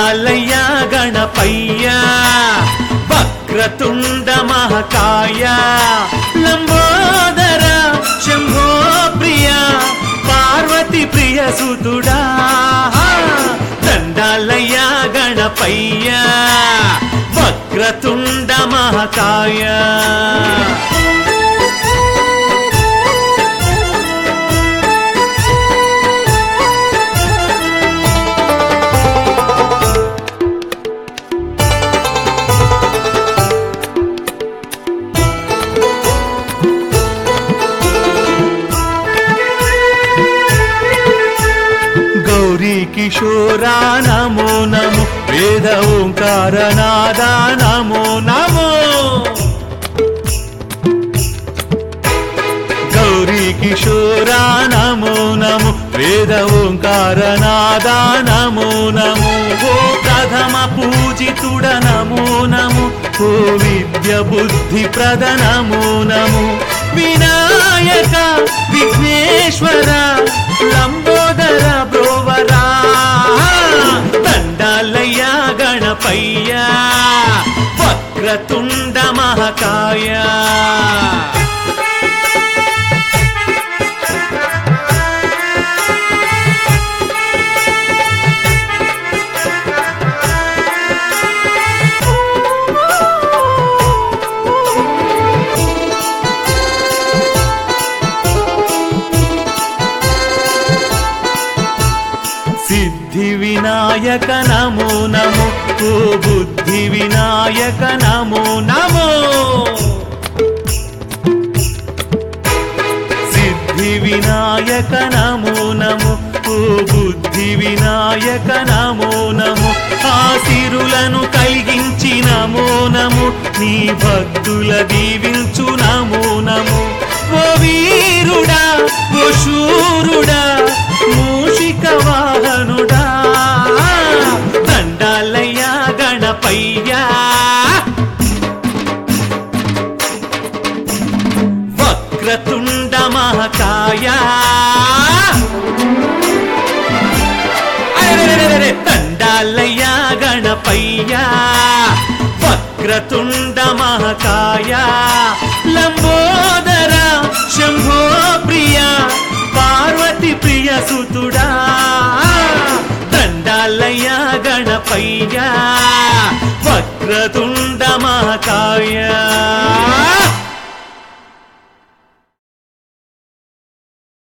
దండాలయ్య గణపయ్య వక్రతుండ మహకాయ లంబోదర శంభో ప్రియ పార్వతి ప్రియ సుతుడా దండాలయ్య గణపయ్య వక్రతుండ మహకాయ గౌరీ కిశోరా నమో నమో వేద ఓంకార నాదా నమో నమో గౌరీ కిశోరా నమో నమో వేద ఓంకార నాదా నమో నమో ఓ ప్రథమ పూజితుడ నమో నమో ఓ విద్య బుద్ధి ప్రద నమో నమో వినాయక విఘ్నేశ్వర లంబోదర బ్రోవరా దండాలయ్య గణపయ్య వక్రతుండ మహకాయ సిద్ధి వినాయక నమో నమో ఓ బుద్ధి వినాయక నమో నమో సిద్ధి వినాయక నమో నమో ఓ బుద్ధి వినాయక నమో నమో ఆశిరులను కలిగించి నమో నమో నీ భక్తుల దీవించు నమో నమో ఓ వీరుడా ఓ శూరుడా మూషిక వాహనుడా దండాలయ్య గణపయ్యా వక్రతుండ మహకాయ అరెరెరెరెరె, దండాలయ్య గణపయ్య వక్రతుండ మహకాయ లంబోదర శంభో ప్రియ పార్వతి ప్రియ సుతుడా దండాలయ్య గణపయ్య వక్రతుండ మహకాయ